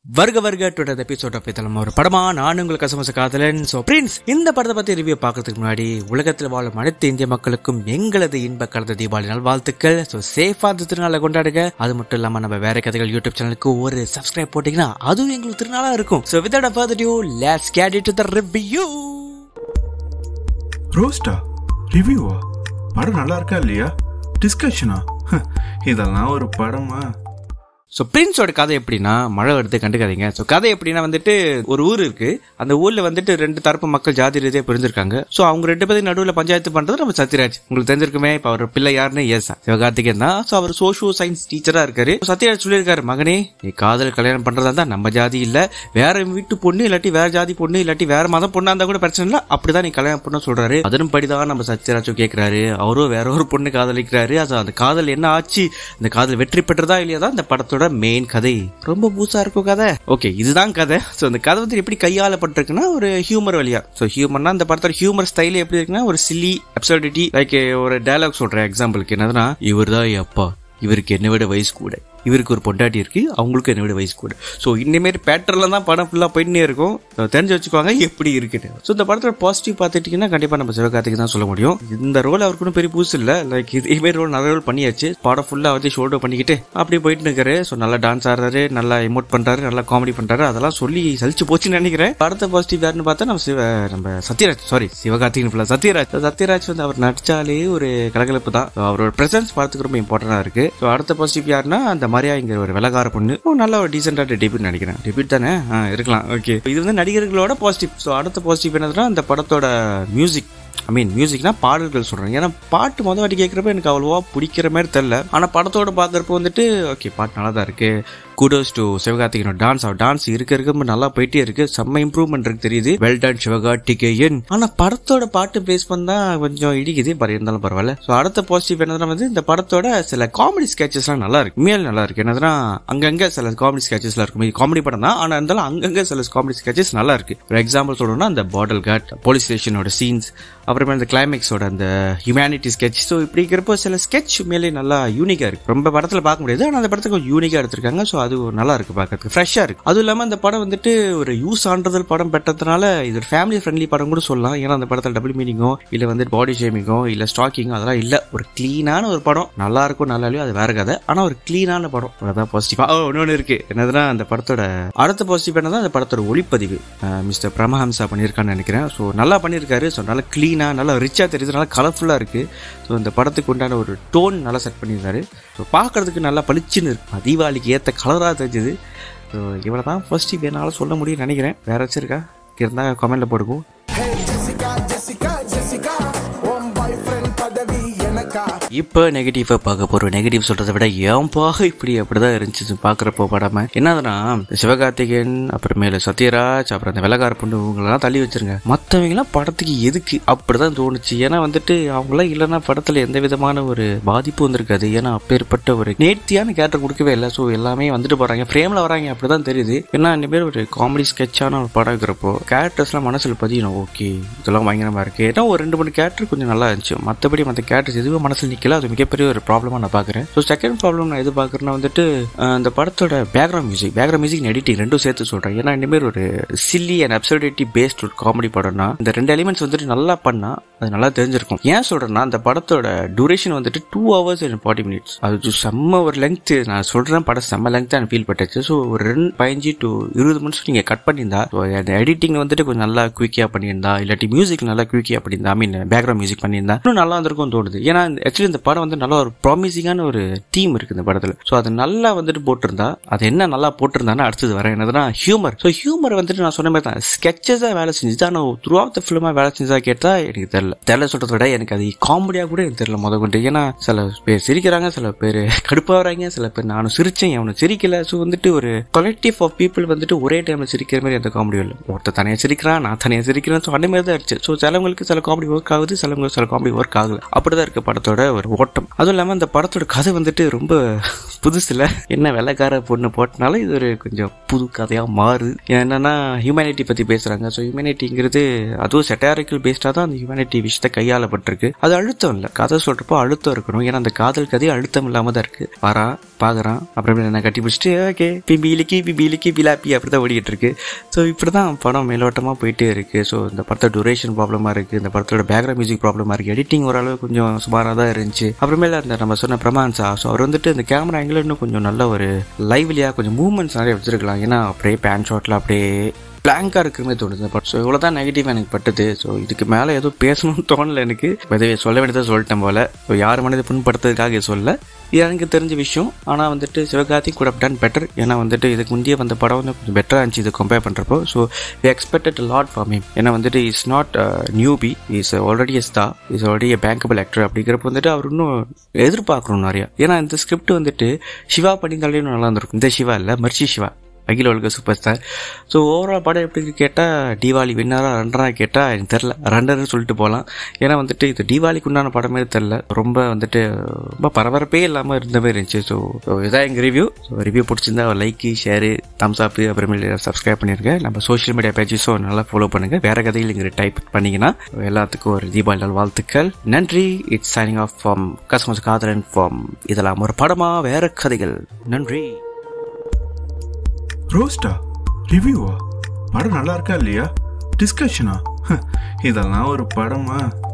வருக வருக டுடர் episode of இதெல்லாம் ஒரு படமா நான் உங்களுக்கு கசமச காதலன் சோ பிரின்ஸ் இந்த படத்தை பத்தி ரிவ்யூ பார்க்கறதுக்கு முன்னாடி உலகத்தில் வாழும் அனைத்து இந்திய மக்களுக்கும் எங்களது இன்ப கலந்த தீபாவளி நாள் வாழ்த்துக்கள் சோ சேஃபா இந்த திருநாளை கொண்டாடுங்க அது மட்டும் இல்லாம நம்ம வேற கதைகள் யூடியூப் சேனலுக்கு ஒரு சப்ஸ்கிரைப் போட்டீங்கன்னா அதுவும் எங்களுக்கு திருநாளா இருக்கும் so without further due let's get it to the review ரோஸ்டா ரிவ்யூவா படம் நல்லா இருக்கா இல்லையா டிஸ்கஷனா இதெல்லாம் ஒரு படமா ஸோ பிரின்ஸோட கதை எப்படின்னா மழை வருது கண்டுக்காதீங்க ஸோ கதை எப்படின்னா வந்துட்டு ஒரு ஊர் இருக்கு அந்த ஊர்ல வந்துட்டு ரெண்டு தரப்பு மக்கள் ஜாதி ரீதியாக பிரிஞ்சிருக்காங்க ஸோ அவங்க ரெண்டு பேரும் நடுவில் பஞ்சாயத்து பண்றது நம்ம சத்யராஜ் உங்களுக்கு தெரிஞ்சிருக்குமே இப்போ அவர் பிள்ளை யாருன்னு எஸ் சிவகார்த்திகேயன் தான் ஸோ அவர் சோஷியோ சயின்ஸ் டீச்சரா இருக்காரு சத்யராஜ் சொல்லியிருக்காரு மகனே நீ காதல் கல்யாணம் பண்றதா இருந்தா நம்ம ஜாதி இல்ல வேற வீட்டு பொண்ணு இல்லாட்டி வேற ஜாதி பொண்ணு இல்லாட்டி வேற மதம் பொண்ணா இருந்தா கூட பிரச்சனை இல்லை அப்படிதான் நீ கல்யாணம் பண்ண சொல்றாரு அதனும் படிதான் நம்ம சத்யராஜும் கேட்கிறாரு அவரும் வேற ஒரு பொண்ணு காதலிக்கிறாரு அது அந்த காதல் என்ன ஆச்சு அந்த காதல் வெற்றி பெற்றதா இல்லையா தான் இந்த படத்தோட மெயின் கதை ரொம்ப பூசா இருக்கும் கதை ஓகே இதுதான் கதை ஸோ அந்த கதை வந்து எப்படி கையாளப்பட்டிருக்குன்னா ஒரு ஹியூமர் வழியா ஸோ ஹியூமர்னா அந்த படத்தோட ஹியூமர் ஸ்டைல் எப்படி இருக்குன்னா ஒரு சில்லி அப்சர்டிட்டி லைக் ஒரு டயலாக் சொல்றேன் எக்ஸாம்பிளுக்கு என்னதுன்னா இவர் தான் அப்பா இவருக்கு என்னை விட வயசு கூட இவருக்கு ஒரு பொண்டாட்டி இருக்கு அவங்களுக்கு என்னை விட வயசு கூட ஸோ இனிமேல் பேட்டர்ல தான் படம் ஃபுல்லாக போயிட்டே இருக்கும் So, தெரிஞ்சு வச்சுக்கோங்க எப்படி இருக்குன்னு ஸோ இந்த படத்தோட பாசிட்டிவ் பார்த்துட்டீங்கன்னா கண்டிப்பாக நம்ம சிவகார்த்திக்கு தான் சொல்ல முடியும் இந்த ரோல் அவருக்கு ஒன்றும் பெரிய புதுசு இல்லை லைக் இதே ரோல் நிறைய ரோல் பண்ணியாச்சு படம் ஃபுல்லாக வந்து ஷோல்டர் பண்ணிக்கிட்டு அப்படி போயிட்டு இருக்காரு ஸோ நல்லா டான்ஸ் ஆடுறாரு நல்லா எமோட் பண்றாரு நல்லா காமெடி பண்றாரு அதெல்லாம் சொல்லி சலிச்சு போச்சுன்னு நினைக்கிறேன் படத்தை பாசிட்டிவ் யாருன்னு பார்த்தா நம்ம சிவ நம்ம சத்யராஜ் சாரி சிவகார்த்திகன் ஃபுல்லாக சத்யராஜ் So, சத்யராஜ் வந்து அவர் நடிச்சாலே ஒரு கலகலப்பு தான் So, அவரோட பிரசன்ஸ் படத்துக்கு ரொம்ப இம்பார்ட்டண்டா இருக்கு ஸோ அடுத்த பாசிட்டிவ் யாருன்னா அந்த மரியாங்கிற ஒரு விலகார பொண்ணு ஓ, நல்ல ஒரு டீசென்டான டெபியூட் நினைக்கிறேன் டெபியூட் தானே ஆ, இருக்கலாம் ஓகே இது வந்து நடிகர்களோட பாசிட்டிவ் ஸோ அடுத்த பாசிட்டிவ் என்னதுன்னா அந்த படத்தோட மியூசிக் ஐ மீன் மியூசிக்னா பாடல்கள் சொல்றேன் ஏன்னா பாட்டு மொதல் வாட்டி கேட்குறப்ப எனக்கு அவ்வளோவா பிடிக்கிற மாதிரி தெரில ஆனால் படத்தோட பார்க்குறப்ப வந்துட்டு ஓகே பாட்டு நல்லா தான் இருக்கு குடோஸ் டு சிவகார்த்திகனோட டான்ஸ் அவர் டான்ஸ் இருக்க இருக்க ரொம்ப நல்லா போயிட்டே இருக்கு செம்ம இம்ப்ரூவ்மெண்ட் இருக்கு தெரியுது வெல் டன் சிவகார்த்திகேயன் ஆனா படத்தோட பாட்டு பேஸ் பண்ணா கொஞ்சம் இடிக்குது பட் இருந்தாலும் பரவாயில்ல ஸோ அடுத்த பாசிட்டிவ் என்னதுன்னா வந்து இந்த படத்தோட சில காமெடி ஸ்கெச்சஸ்லாம் நல்லா இருக்கு உண்மையில நல்லா இருக்கு என்னதுன்னா அங்கங்க சில காமெடி ஸ்கெச்சஸ்லாம் இருக்கும் இது காமெடி படம் தான் ஆனா இருந்தாலும் அங்கங்க சில காமெடி ஸ்கெச்சஸ் நல்லா இருக்கு ஒரு எக்ஸாம்பிள் சொல்லணும்னா அந்த பாட்டில் காட் போலீஸ் ஸ்டேஷனோட சீன்ஸ் அப்புறமே அந்த கிளைமேக்ஸோட அந்த ஹியூமனிட்டி ஸ்கெச் ஸோ இப்படி இருக்கிறப்போ சில ஸ்கெட்ச் மேலே நல்லா யூனிக்கா இருக்கு ரொம்ப படத்துல பார்க்க முடியாது ஆனால் அந்த படத்துக்கு கொஞ்சம் யூனிக்கா எடுத்திருக்காங்க ஸோ அது ஒரு நல்லா இருக்கு பார்க்கறதுக்கு ஃப்ரெஷ்ஷா இருக்கு அதுவும் இல்லாம அந்த படம் வந்துட்டு ஒரு யூஸ் ஆண்டுதல் படம் பெற்றதுனால இது ஒரு ஃபேமிலி ஃப்ரெண்ட்லி படம் கூட சொல்லலாம் ஏன்னா அந்த படத்தில் டபுள் மீனிங்கோ இல்ல வந்து பாடி ஷேமிங்கோ இல்ல ஸ்டாக்கிங்கோ அதெல்லாம் இல்ல ஒரு கிளீனான ஒரு படம் நல்லா இருக்கும் நல்லா இல்லையோ அது வேற கதை ஆனா ஒரு கிளீனான படம் அதான் பாசிட்டிவா இன்னொன்று இருக்கு என்னதுன்னா அந்த படத்தோட அடுத்த பாசிட்டிவ் என்னதான் அந்த படத்தோட ஒளிப்பதிவு மிஸ்டர் பிரமஹம்சா பண்ணியிருக்கான்னு நினைக்கிறேன் ஸோ நல்லா பண்ணியிருக்காரு ஸோ நல்லா க்ளீனாக நல்லா ரிச்சாக தெரியுது நல்லா கலர்ஃபுல்லாக இருக்கு ஸோ இந்த படத்துக்கு உண்டான ஒரு டோன் நல்லா செட் பண்ணியிருந்தாரு ஸோ பார்க்கறதுக்கு நல்லா பளிச்சுன்னு இருக்கு தீபாவளிக்கு ஏற்ற கலராக தெரிஞ்சது ஸோ இவ்வளோ தான் ஃபர்ஸ்ட் என்னால் சொல்ல முடியும்னு நினைக்கிறேன் வேற வச்சிருக்கா இருந்தால் கமெண்ட்ல போடுவோம் Hey Jessica, Jessica, Jessica, உன் boyfriend பதவி எனக்கா இப்போ நெகட்டிவா பார்க்க போறோம் நெகட்டிவ் சொல்றதை விட ஏன்பா இப்படி அப்படிதான் இருந்துச்சு பாக்குறப்போ படாம என்னதுன்னா சிவகார்த்திகேயன் அப்புறமேல சத்யராஜ் அப்புறம் அந்த வெள்ளக்கார பொண்ணு இவங்களெல்லாம் தள்ளி வச்சிருங்க மத்தவங்க எல்லாம் படத்துக்கு எதுக்கு அப்படிதான் தோணுச்சு ஏன்னா வந்துட்டு அவங்களாம் இல்லைன்னா படத்துல எந்த விதமான ஒரு பாதிப்பு வந்திருக்காது ஏன்னா அப்பேற்பட்ட ஒரு நேர்த்தியான கேரக்டர் கொடுக்கவே இல்லை ஸோ எல்லாமே வந்துட்டு போறாங்க ஃப்ரேம்ல வராங்க அப்படிதான் தெரியுது ஏன்னா இந்த பேர் ஒரு காமெடி ஸ்கெட்சான ஒரு படம் இருக்கிறப்போ கேரக்டர்ஸ்லாம் மனசுல பதியணும் ஓகே இதெல்லாம் பயங்கரமா இருக்கு ஏன்னா ஒரு ரெண்டு மூணு கேரக்டர் கொஞ்சம் நல்லா இருந்துச்சு மற்றபடி மற்ற கேரக்டர்ஸ் எதுவும் மனசுல நிக்கல அது மிகப்பெரிய ஒரு ப்ராப்ளமா நான் பாக்குறேன் ஸோ செகண்ட் ப்ராப்ளம் நான் எது பாக்குறேன்னா வந்துட்டு அஹ், இந்த படத்தோட background music background music editing ரெண்டும் சேர்த்து சொல்றேன் ஏன்னா இனிமேல் ஒரு சில்லி அண்ட் அப்சர்டிட்டி பேஸ்ட் ஒரு காமெடி படம்னா இந்த ரெண்டு எலிமெண்ட்ஸ் வந்துட்டு நல்லா பண்ணா அது நல்லா தெரிஞ்சிருக்கும் ஏன் சொல்றேன்னா அந்த படத்தோட டியூரேஷன் வந்துட்டு two hours and forty minutes அது செம்ம ஒரு லெங்க் நான் சொல்றேன் படம் செம்ம லெங்க் தான் ஃபீல் பட்டுச்சு ஸோ ஒரு ரெண்டு பதினஞ்சு டு இருபது மினிட்ஸ் நீங்க கட் பண்ணியிருந்தா so அந்த எடிட்டிங் வந்துட்டு கொஞ்சம் நல்லா குயிக்கியா பண்ணியிருந்தா இல்லாட்டி மியூசிக் நல்லா குயிக்கியா பண்ணியிருந்தா ஐ மீன் பேக்ரவுண்ட் மியூசிக் பண்ணியிருந்தா இன்னும் நல்லா இருந்திருக்கும் தோணுது ஏன்னா ஆக்சுவலி இந்த படம் வந்து நல்லா ஒரு ப்ராமிசிங்கான ஒரு டீம் இருக்கு இந்த படத்துல ஸோ அது நல்லா வந்துட்டு போட்டிருந்தா அது என்ன நல்லா போட்டிருந்தான்னு அடுத்தது வர என்னதுன்னா ஹியூமர் ஸோ ஹியூமர் வந்துட்டு நான் சொன்ன மாதிரி தான் ஸ்கெச்சஸா வேலை செஞ்சுது ஆனால் த்ரூ ஆஃப் த ஃபிலிமா வேலை செஞ்சதா கேட்டா எனக்கு தெரியல தெரியல சொல்றத விட எனக்கு அது காமெடியா கூட எனக்கு தெரியல முத கொண்டு ஏன்னா சில பேர் சிரிக்கிறாங்க சில பேர் கடுப்பாகிறாங்க சில பேர் நானும் சிரிச்சேன் அவனும் சிரிக்கல ஸோ வந்துட்டு ஒரு கொலெக்டிவ் ஆஃப் பீப்புள் வந்துட்டு ஒரே டைம்ல சிரிக்கிற மாதிரி எந்த காமெடியும் இல்லை ஒருத்தர் தனியாக சிரிக்கிறான் நான் தனியாக சிரிக்கிறேன் ஸோ அந்த மாதிரி தான் இருந்துச்சு ஸோ சிலவங்களுக்கு சில காமெடி ஒர்க் ஆகுது சிலவங்களுக்கு சில காமெடி ஒர்க் ஆகல அப்படிதான் இருக்கு படத்தோட ஒரு ஓட்டம் அதுவும் இல்லாம அந்த படத்தோட கதை வந்துட்டு ரொம்ப புதுசுல என்ன வெள்ளைக்கார பொண்ணு போட்டனால இது ஒரு கொஞ்சம் புது கதையா மாறுது என்னன்னா ஹியூமனிட்டி பத்தி பேசுறாங்க ஸோ ஹியூமனிட்டிங்கிறது அதுவும் செட்டாரிக்கல் பேஸ்டா தான் அந்த ஹியூமனிட்டி விஷயத்தை கையாளப்பட்டிருக்கு அது அழுத்தம் இல்லை கதை சொல்றப்போ அழுத்தம் இருக்கணும் ஏன்னா அந்த காதல் கதை அழுத்தம் இல்லாம தான் இருக்கு வரா பார்க்குறான் அப்புறமே என்ன கட்டி பிடிச்சிட்டு ஓகே பிபிலிக்கி பிபிலிக்கி பிலாப்பி அப்படி தான் ஓடிக்கிட்டு இருக்கு ஸோ இப்படி தான் படம் மேலோட்டமாக போயிட்டே இருக்கு ஸோ இந்த படத்தோட டூரேஷன் ப்ராப்ளமாக இருக்கு இந்த படத்தோட பேக்ரவுண்ட் மியூசிக் ப்ராப்ளமாக இருக்கு எடிட்டிங் ஓரளவு கொஞ்சம் சுமாராக தான் இருந்துச்சு அப்புறமேல அந்த நம்ம சொன்ன பிரமான்ஸா ஸோ அவர் வந்துட்டு இந்த கேமரா ஆங்கிள் இன்னும் கொஞ்சம் நல்ல ஒரு லைவ்லியாக கொஞ்சம் மூவ்மெண்ட்ஸ் நிறைய வச்சிருக்கலாம் ஏன்னா அப்படியே பேன் ஷாட்டில் அப்படியே பிளாங்காக இருக்குமே தோணுது பட் ஸோ இவ்வளோ தான் நெகட்டிவ் எனக்கு பட்டது ஸோ இதுக்கு மேலே எதுவும் பேசணும்னு தோணலை எனக்கு இதை சொல்ல வேண்டியதை சொல்லிட்டேன் போல ஸோ யார் மனதை புண்படுத்துறதுக்காக இது சொல்ல இது எனக்கு தெரிஞ்ச விஷயம் ஆனால் வந்துட்டு சிவகார்த்தி கூட டன் பெட்டர் ஏன்னா வந்துட்டு இதுக்கு முந்தைய வந்த படம் வந்து கொஞ்சம் பெட்டராக இருந்துச்சு இது கம்பேர் பண்ணுறப்போ so expected lot for me ஏன்னா வந்துட்டு is not newbie is already a star is already a bankable actor அப்படிங்கிறப்ப வந்துட்டு அவர் இன்னும் எதிர்பார்க்கணும் நிறையா ஏன்னா இந்த ஸ்கிரிப்ட் வந்துட்டு சிவா பண்ணியிருந்தாலே இன்னும் நல்லா இருந்திருக்கும் இந்த சிவா இல்லை மர்ச்சி சிவா அகில உலக சூப்பர் ஸ்டார் ஸோ ஓவரால் படம் எப்படி கேட்டால் தீபாவளி வின்னரா ரன்னரா கேட்டால் எனக்கு தெரில ரன்னர்னு சொல்லிட்டு போகலாம் ஏன்னா வந்துட்டு இது தீபாவளிக்கு உண்டான படமே தெரில ரொம்ப வந்துட்டு ரொம்ப பரபரப்பே இல்லாமல் இருந்த மாதிரி இருந்துச்சு ஸோ இதான் எங்கள் ரிவ்யூ ஸோ ரிவ்யூ பிடிச்சிருந்தா லைக்கு ஷேரு தம்ஸ் அப் அப்புறமேல சப்ஸ்கிரைப் பண்ணிருங்க நம்ம சோஷியல் மீடியா பேஜஸும் நல்லா ஃபாலோ பண்ணுங்க வேற கதைகள் இங்கே டைப் பண்ணீங்கன்னா எல்லாத்துக்கும் ஒரு தீபாவளி நாள் வாழ்த்துக்கள் நன்றி இட்ஸ் சைனிங் ஆஃப் ஃபார்ம் கஸ்மஸ் காதலன் ஃபார்ம் இதெல்லாம் ஒரு படமா வேற கதைகள் நன்றி ரோஸ்டா ரிவ்யூவா படம் நல்லா இருக்கா இல்லையா டிஸ்கஷனா இதெல்லாம் ஒரு படமா